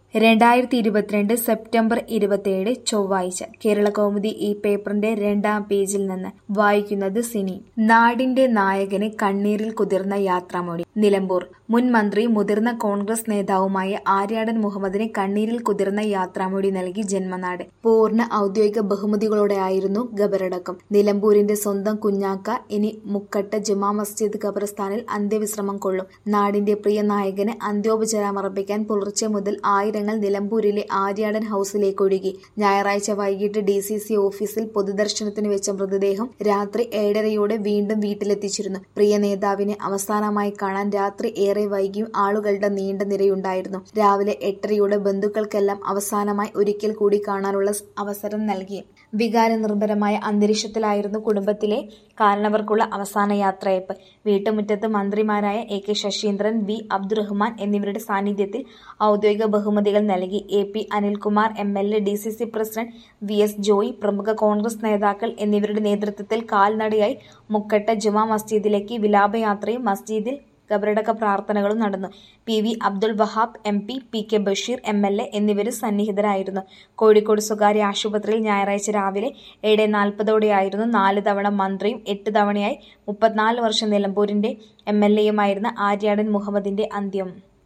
രണ്ടായിരത്തി ഇരുപത്തിരണ്ട് സെപ്റ്റംബർ ഇരുപത്തിയേഴ് ചൊവ്വാഴ്ച കേരളകൗമുദി ഈ പേപ്പറിന്റെ രണ്ടാം പേജിൽ നിന്ന് വായിക്കുന്നത് സിനി നാടിന്റെ നായകന് കണ്ണീരിൽ കുതിർന്ന യാത്രാമൊഴി നിലമ്പൂർ മുൻ മന്ത്രി മുതിർന്ന കോൺഗ്രസ് നേതാവുമായ ആര്യാടൻ മുഹമ്മദിന് കണ്ണീരിൽ കുതിർന്ന യാത്രാമൊഴി നൽകി ജന്മനാട് പൂർണ്ണ ഔദ്യോഗിക ബഹുമതികളോടെയായിരുന്നു ഖബറടക്കം നിലമ്പൂരിന്റെ സ്വന്തം കുഞ്ഞാക്ക ഇനി മുക്കട്ട ജുമാ മസ്ജിദ് ഖബർസ്ഥാനിൽ അന്ത്യവിശ്രമം കൊള്ളും നാടിന്റെ പ്രിയ നായകന് അന്ത്യോപചാരമർപ്പിക്കാൻ പുലർച്ചെ മുതൽ ആയിരങ്ങൾ നിലമ്പൂരിലെ ആര്യാടൻ ഹൌസിലേക്ക് ഒഴുകി ഞായറാഴ്ച വൈകിട്ട് ഡി സി സി ഓഫീസിൽ പൊതുദർശനത്തിന് വെച്ച മൃതദേഹം രാത്രി ഏഴരയോടെ വീണ്ടും വീട്ടിലെത്തിച്ചിരുന്നു പ്രിയ നേതാവിനെ അവസാനമായി കാണാൻ രാത്രി ഏറെ വൈകിയും ആളുകളുടെ നീണ്ട നിരയുണ്ടായിരുന്നു രാവിലെ എട്ടരയോടെ ബന്ധുക്കൾക്കെല്ലാം അവസാനമായി ഒരിക്കൽ കൂടി കാണാനുള്ള അവസരം നൽകി വികാര നിർഭരമായ അന്തരീക്ഷത്തിലായിരുന്നു കുടുംബത്തിലെ കാരണവർക്കുള്ള അവസാന യാത്രയപ്പ് വീട്ടുമുറ്റത്ത് മന്ത്രിമാരായ A K Saseendran V Abdurahman എന്നിവരുടെ സാന്നിധ്യത്തിൽ ഔദ്യോഗിക ബഹുമതികൾ നൽകി A P Anilkumar M L A D C C president V S Joy പ്രമുഖ കോൺഗ്രസ് നേതാക്കൾ എന്നിവരുടെ നേതൃത്വത്തിൽ കാൽനടയായി മുക്കട്ട ജുമാ മസ്ജിദിലേക്ക് വിലാപയാത്രയും മസ്ജിദിൽ ഖബറടക്ക പ്രാർത്ഥനകളും നടന്നു P V Abdul Wahab M P P K Basheer M L A എന്നിവരും സന്നിഹിതരായിരുന്നു കോഴിക്കോട് സ്വകാര്യ ആശുപത്രിയിൽ ഞായറാഴ്ച രാവിലെ ഏഴ് നാൽപ്പതോടെയായിരുന്നു നാല് തവണ മന്ത്രിയും എട്ട് തവണയായി മുപ്പത്തിനാല് വർഷം നിലമ്പൂരിന്റെ എം എൽ എയുമായിരുന്ന ആര്യാടൻ മുഹമ്മദിന്റെ അന്ത്യം